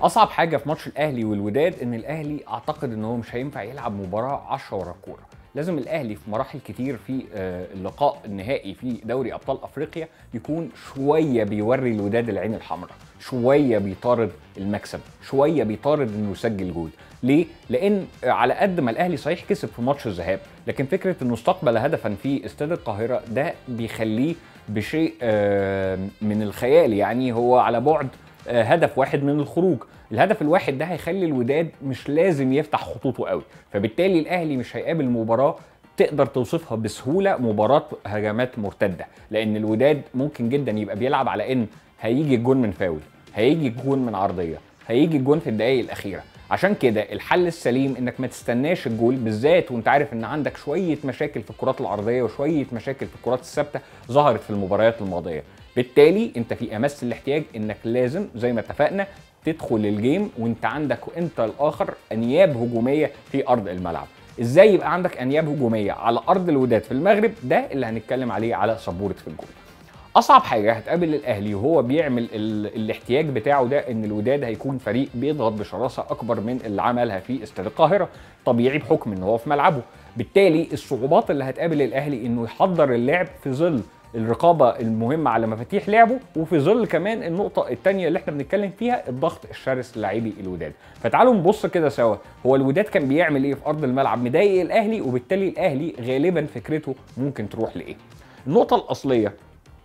اصعب حاجه في ماتش الاهلي والوداد ان الاهلي اعتقد ان هو مش هينفع يلعب مباراه 10 ورا الكوره لازم الاهلي في مراحل كتير في آه، اللقاء النهائي في دوري ابطال افريقيا يكون شويه بيوري الوداد العين الحمراء شويه بيطارد المكسب شويه بيطارد انه يسجل جول ليه لان على قد ما الاهلي صحيح كسب في ماتش الذهاب لكن فكره انه استقبل هدفا في استاد القاهره ده بيخليه بشيء آه، من الخيال يعني هو على بعد آه، هدف واحد من الخروج الهدف الواحد ده هيخلي الوداد مش لازم يفتح خطوطه قوي فبالتالي الاهلي مش هيقابل مباراه تقدر توصفها بسهوله مباراه هجمات مرتده لان الوداد ممكن جدا يبقى بيلعب على ان هيجي الجون من فاول هيجي الجون من عرضيه هيجي الجون في الدقائق الاخيره عشان كده الحل السليم انك ما تستناش الجول بالذات وانت عارف ان عندك شويه مشاكل في الكرات العرضيه وشويه مشاكل في الكرات الثابته ظهرت في المباريات الماضيه بالتالي انت في امس الاحتياج انك لازم زي ما اتفقنا تدخل الجيم وانت عندك انت الاخر انياب هجوميه في ارض الملعب ازاي يبقى عندك انياب هجوميه على ارض الوداد في المغرب ده اللي هنتكلم عليه على سبوره في الجول اصعب حاجه هتقابل الاهلي وهو بيعمل ال... الاحتياج بتاعه ده ان الوداد هيكون فريق بيضغط بشراسه اكبر من اللي عملها في استاد القاهره طبيعي بحكم ان هو في ملعبه بالتالي الصعوبات اللي هتقابل الاهلي انه يحضر اللعب في ظل الرقابه المهمه على مفاتيح لعبه وفي ظل كمان النقطه الثانيه اللي احنا بنتكلم فيها الضغط الشرس للاعبي الوداد فتعالوا نبص كده سوا هو الوداد كان بيعمل ايه في ارض الملعب مضايق الاهلي وبالتالي الاهلي غالبا فكرته ممكن تروح لايه النقطه الاصليه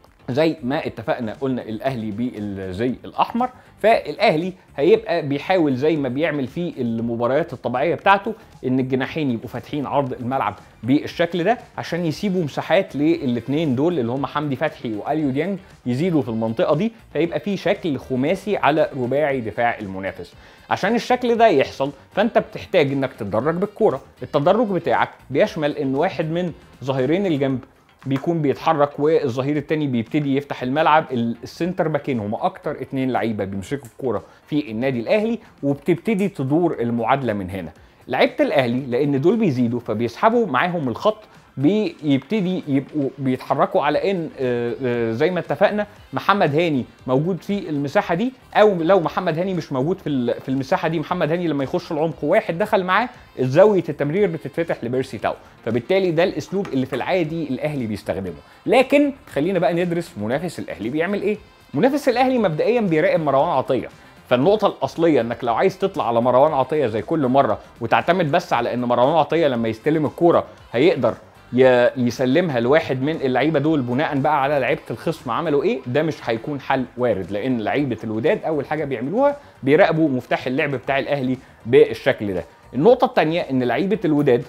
زي ما اتفقنا قلنا الاهلي بالزي الاحمر فالاهلي هيبقى بيحاول زي ما بيعمل في المباريات الطبيعيه بتاعته ان الجناحين يبقوا فاتحين عرض الملعب بالشكل ده عشان يسيبوا مساحات للاثنين دول اللي هم حمدي فتحي واليو ديانج يزيدوا في المنطقه دي فيبقى في شكل خماسي على رباعي دفاع المنافس عشان الشكل ده يحصل فانت بتحتاج انك تتدرج بالكوره التدرج بتاعك بيشمل ان واحد من ظهيرين الجنب بيكون بيتحرك والظهير التاني بيبتدي يفتح الملعب السنتر باكين هم اكتر اتنين لعيبه بيمسكوا الكوره في النادي الاهلي وبتبتدي تدور المعادله من هنا لعيبه الاهلي لان دول بيزيدوا فبيسحبوا معاهم الخط بيبتدي يبقوا بيتحركوا على ان آه، آه، زي ما اتفقنا محمد هاني موجود في المساحه دي او لو محمد هاني مش موجود في ال- في المساحه دي محمد هاني لما يخش العمق واحد دخل معاه زاويه التمرير بتتفتح لبيرسي تاو فبالتالي ده الاسلوب اللي في العادي الاهلي بيستخدمه لكن خلينا بقى ندرس منافس الاهلي بيعمل ايه منافس الاهلي مبدئيا بيراقب مروان عطيه فالنقطة الأصلية إنك لو عايز تطلع على مروان عطية زي كل مرة وتعتمد بس على إن مروان عطية لما يستلم الكورة هيقدر ي- يسلمها لواحد من اللعيبة دول بناء بقى على لعيبة الخصم عملوا إيه ده مش هيكون حل وارد لأن لعيبة الوداد أول حاجة بيعملوها بيراقبوا مفتاح اللعب بتاع الأهلي بالشكل ده النقطة الثانية إن لعيبة الوداد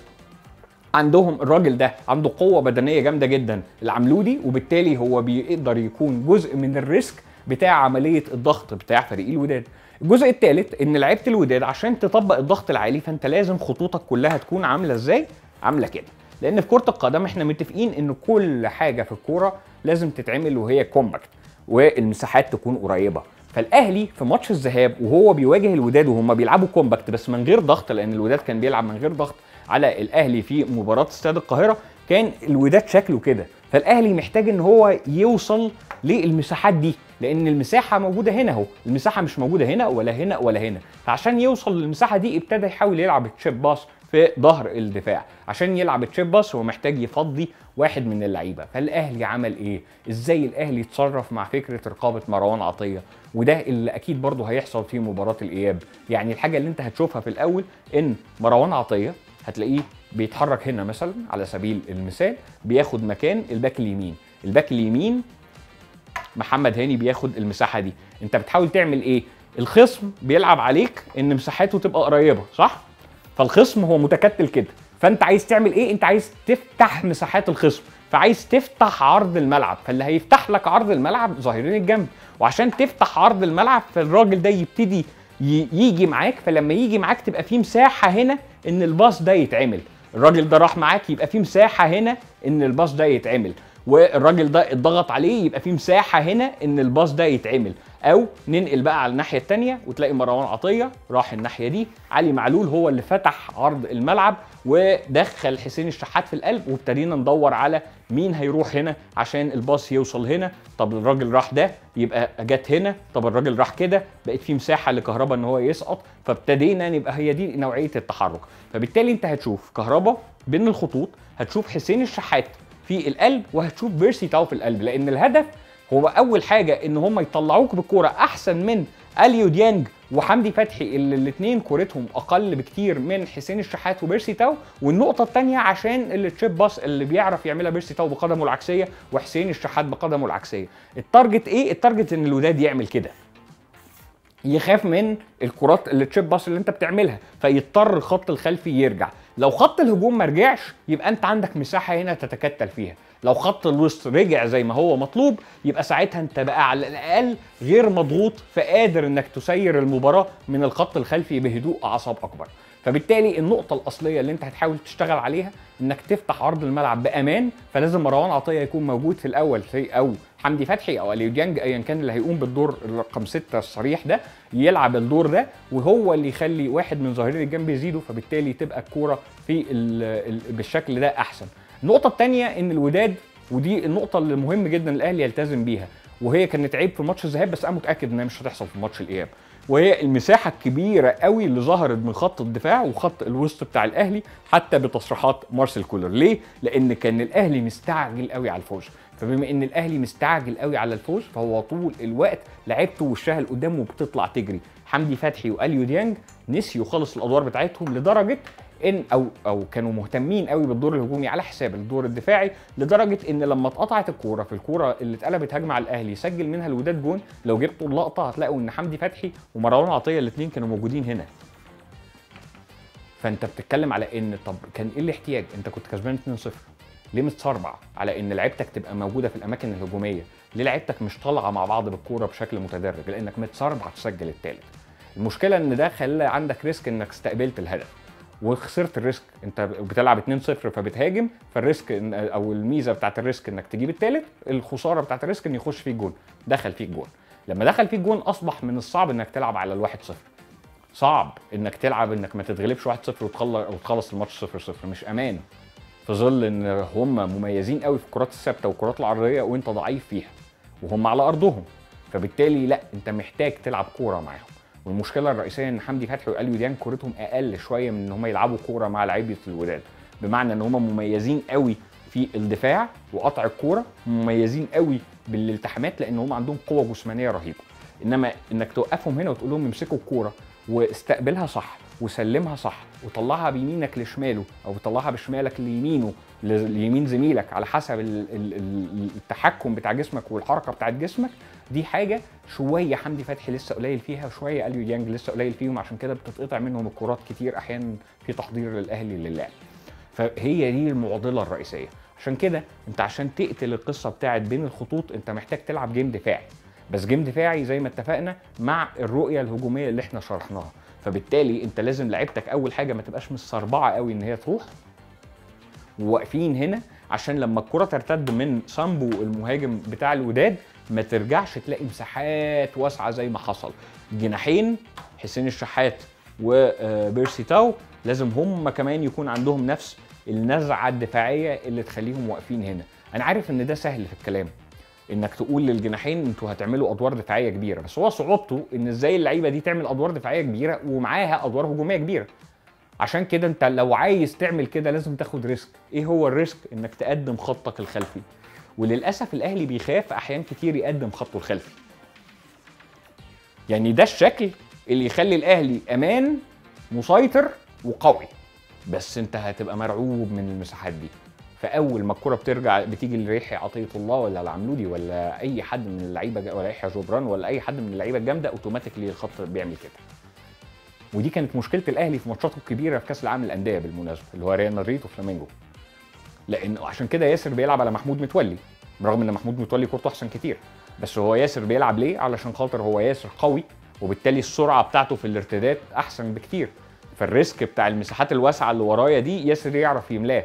عندهم الراجل ده عنده قوة بدنية جامدة جدا العملودي وبالتالي هو بيقدر يكون جزء من الريسك بتاع عملية الضغط بتاع فريق الوداد الجزء الثالث ان لعيبة الوداد عشان تطبق الضغط العالي فانت لازم خطوطك كلها تكون عاملة ازاي عاملة كده لان في كرة القدم احنا متفقين ان كل حاجة في الكورة لازم تتعمل وهي كومباكت والمساحات تكون قريبة فالاهلي في ماتش الذهاب وهو بيواجه الوداد وهم بيلعبوا كومباكت بس من غير ضغط لان الوداد كان بيلعب من غير ضغط على الاهلي في مباراه استاد القاهره كان الوداد شكله كده فالاهلي محتاج ان هو يوصل للمساحات دي لان المساحه موجوده هنا اهو المساحه مش موجوده هنا ولا هنا ولا هنا فعشان يوصل للمساحه دي ابتدى يحاول يلعب تشيب باس في ظهر الدفاع عشان يلعب تشيب باس هو محتاج يفضي واحد من اللعيبه فالاهلي عمل ايه ازاي الاهلي يتصرف مع فكره رقابه مروان عطيه وده اللي اكيد برضه هيحصل في مباراه الاياب يعني الحاجه اللي انت هتشوفها في الاول ان مروان عطيه هتلاقيه بيتحرك هنا مثلا على سبيل المثال بياخد مكان الباك اليمين الباك اليمين محمد هاني بياخد المساحه دي انت بتحاول تعمل ايه الخصم بيلعب عليك ان مساحاته تبقى قريبه صح فالخصم هو متكتل كده فانت عايز تعمل ايه انت عايز تفتح مساحات الخصم فعايز تفتح عرض الملعب فاللي هيفتح لك عرض الملعب ظاهرين الجنب وعشان تفتح عرض الملعب فالراجل ده يبتدي ي- يجي معاك فلما يجي معاك تبقى في مساحه هنا ان الباص ده يتعمل الراجل ده راح معاك يبقى في مساحه هنا ان الباص ده يتعمل والراجل ده اتضغط عليه يبقى في مساحه هنا ان الباص ده يتعمل او ننقل بقى على الناحيه الثانيه وتلاقي مروان عطيه راح الناحيه دي علي معلول هو اللي فتح عرض الملعب ودخل حسين الشحات في القلب وابتدينا ندور على مين هيروح هنا عشان الباص يوصل هنا طب الراجل راح ده يبقى جت هنا طب الراجل راح كده بقت في مساحه لكهربا ان هو يسقط فابتدينا نبقى هي دي نوعيه التحرك فبالتالي انت هتشوف كهربا بين الخطوط هتشوف حسين الشحات في القلب وهتشوف بيرسي تاو في القلب لان الهدف هو اول حاجه ان هم يطلعوك بالكوره احسن من اليو ديانج وحمدي فتحي اللي الاثنين كورتهم اقل بكتير من حسين الشحات وبيرسي تاو والنقطه الثانيه عشان التشيب باس اللي بيعرف يعملها بيرسي تاو بقدمه العكسيه وحسين الشحات بقدمه العكسيه التارجت ايه التارجت ان الوداد يعمل كده يخاف من الكرات اللي تشيب باس اللي انت بتعملها فيضطر الخط الخلفي يرجع لو خط الهجوم ما رجعش يبقى انت عندك مساحه هنا تتكتل فيها لو خط الوسط رجع زي ما هو مطلوب يبقى ساعتها انت بقى على الاقل غير مضغوط فقادر انك تسير المباراه من الخط الخلفي بهدوء اعصاب اكبر فبالتالي النقطه الاصليه اللي انت هتحاول تشتغل عليها انك تفتح عرض الملعب بامان فلازم مروان عطيه يكون موجود في الاول في او حمدي فتحي او اليو ديانج ايا كان اللي هيقوم بالدور رقم ستة الصريح ده يلعب الدور ده وهو اللي يخلي واحد من ظاهرين الجنب يزيدوا فبالتالي تبقى الكوره في ال ال بالشكل ده احسن النقطه الثانيه ان الوداد ودي النقطه اللي مهم جدا الاهلي يلتزم بيها وهي كانت عيب في ماتش الذهاب بس انا متاكد انها مش هتحصل في ماتش الاياب وهي المساحه الكبيره قوي اللي ظهرت من خط الدفاع وخط الوسط بتاع الاهلي حتى بتصريحات مارسيل كولر ليه لان كان الاهلي مستعجل قوي على الفوز فبما ان الاهلي مستعجل قوي على الفوز فهو طول الوقت لعبته وشها لقدام وبتطلع تجري حمدي فتحي واليو ديانج نسيوا خالص الادوار بتاعتهم لدرجه ان او او كانوا مهتمين قوي بالدور الهجومي على حساب الدور الدفاعي لدرجه ان لما اتقطعت الكوره في الكوره اللي اتقلبت هجمه على الاهلي سجل منها الوداد جون لو جبتوا اللقطه هتلاقوا ان حمدي فتحي ومروان عطيه الاثنين كانوا موجودين هنا فانت بتتكلم على ان طب كان ايه الاحتياج انت كنت كسبان 2-0 ليه متصربع على ان لعيبتك تبقى موجوده في الاماكن الهجوميه ليه لعيبتك مش طالعه مع بعض بالكوره بشكل متدرج لانك متصربع تسجل الثالث المشكله ان ده خلى عندك ريسك انك استقبلت الهدف وخسرت الريسك انت بتلعب 2-0 فبتهاجم فالريسك او الميزه بتاعت الريسك انك تجيب الثالث الخساره بتاعت الريسك ان يخش فيك جون دخل فيك جون لما دخل فيك جون اصبح من الصعب انك تلعب على الواحد صفر صعب انك تلعب انك ما تتغلبش 1-0 وتخلص وتخلص الماتش 0-0 مش امان في ظل ان هم مميزين قوي في الكرات الثابته والكرات العرضيه وانت ضعيف فيها وهم على ارضهم فبالتالي لا انت محتاج تلعب كوره معاهم والمشكله الرئيسيه ان حمدي فتحي واليو ديان كورتهم اقل شويه من ان هم يلعبوا كوره مع لعيبه الوداد بمعنى ان هم مميزين قوي في الدفاع وقطع الكوره مميزين قوي بالالتحامات لان هم عندهم قوه جسمانيه رهيبه انما انك توقفهم هنا وتقول لهم امسكوا الكوره واستقبلها صح وسلمها صح وطلعها بيمينك لشماله او طلعها بشمالك ليمينه ليمين زميلك على حسب التحكم بتاع جسمك والحركه بتاعت جسمك دي حاجه شويه حمدي فتحي لسه قليل فيها وشويه اليو ديانج لسه قليل فيهم عشان كده بتتقطع منهم الكرات كتير احيانا في تحضير للاهلي للعب فهي دي المعضله الرئيسيه عشان كده انت عشان تقتل القصه بتاعت بين الخطوط انت محتاج تلعب جيم دفاعي بس جيم دفاعي زي ما اتفقنا مع الرؤيه الهجوميه اللي احنا شرحناها فبالتالي انت لازم لعيبتك اول حاجه ما تبقاش مستربعه قوي ان هي تروح وواقفين هنا عشان لما الكره ترتد من سامبو المهاجم بتاع الوداد ما ترجعش تلاقي مساحات واسعه زي ما حصل جناحين حسين الشحات وبيرسي تاو لازم هم كمان يكون عندهم نفس النزعه الدفاعيه اللي تخليهم واقفين هنا انا عارف ان ده سهل في الكلام انك تقول للجناحين انتوا هتعملوا ادوار دفاعيه كبيره بس هو صعوبته ان ازاي اللعيبه دي تعمل ادوار دفاعيه كبيره ومعاها ادوار هجوميه كبيره عشان كده انت لو عايز تعمل كده لازم تاخد ريسك ايه هو الريسك انك تقدم خطك الخلفي وللاسف الاهلي بيخاف احيان كتير يقدم خطه الخلفي يعني ده الشكل اللي يخلي الاهلي امان مسيطر وقوي بس انت هتبقى مرعوب من المساحات دي فاول ما الكره بترجع بتيجي لريحي عطيه الله ولا العملودي ولا اي حد من اللعيبه ولا يحيى جبران ولا اي حد من اللعيبه الجامده اوتوماتيكلي الخط بيعمل كده ودي كانت مشكله الاهلي في ماتشاته الكبيره في كاس العالم للانديه بالمناسبه اللي هو ريال مدريد وفلامينجو لان عشان كده ياسر بيلعب على محمود متولي برغم ان محمود متولي كورته احسن كتير بس هو ياسر بيلعب ليه علشان خاطر هو ياسر قوي وبالتالي السرعه بتاعته في الارتداد احسن بكتير فالريسك بتاع المساحات الواسعه اللي ورايا دي ياسر يعرف يملاه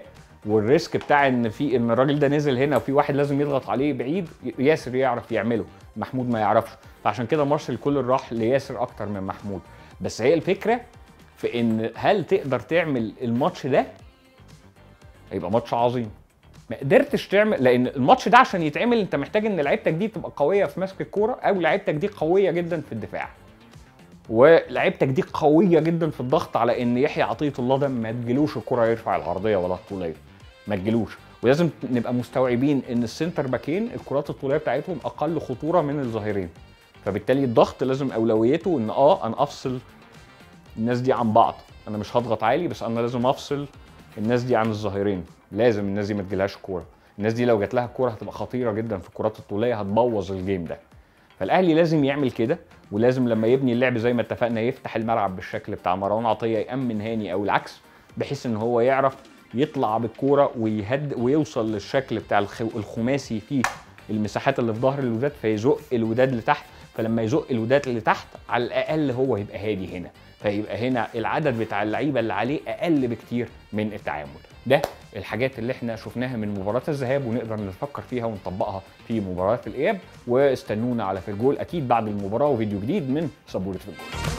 والريسك بتاع ان في ان الراجل ده نزل هنا وفي واحد لازم يضغط عليه بعيد ياسر يعرف يعمله محمود ما يعرفش فعشان كده مارسيل كولر راح لياسر اكتر من محمود بس هي الفكره في ان هل تقدر تعمل الماتش ده هيبقى ماتش عظيم ما قدرتش تعمل لان الماتش ده عشان يتعمل انت محتاج ان لعيبتك دي تبقى قويه في مسك الكوره او لعيبتك دي قويه جدا في الدفاع ولعيبتك دي قويه جدا في الضغط على ان يحيى عطيه الله ده ما تجيلوش الكره يرفع العرضيه ولا الطوليه ما تجيلوش ولازم نبقى مستوعبين ان السنتر باكين الكرات الطوليه بتاعتهم اقل خطوره من الظهيرين فبالتالي الضغط لازم اولويته ان اه انا افصل الناس دي عن بعض انا مش هضغط عالي بس انا لازم افصل الناس دي عن الظهيرين لازم الناس دي ما تجيلهاش كوره الناس دي لو جات لها الكوره هتبقى خطيره جدا في الكرات الطوليه هتبوظ الجيم ده فالاهلي لازم يعمل كده ولازم لما يبني اللعب زي ما اتفقنا يفتح الملعب بالشكل بتاع مروان عطيه يامن هاني او العكس بحيث ان هو يعرف يطلع بالكوره ويهد ويوصل للشكل بتاع الخ- الخماسي في المساحات اللي في ظهر الوداد فيزق الوداد لتحت فلما يزق الوداد لتحت على الاقل هو يبقى هادي هنا فيبقى هنا العدد بتاع اللعيبه اللي عليه اقل بكتير من التعامل ده الحاجات اللي احنا شفناها من مباراه الذهاب ونقدر نفكر فيها ونطبقها في مباراه الاياب واستنونا على في الجول اكيد بعد المباراه وفيديو جديد من سبوره في الجول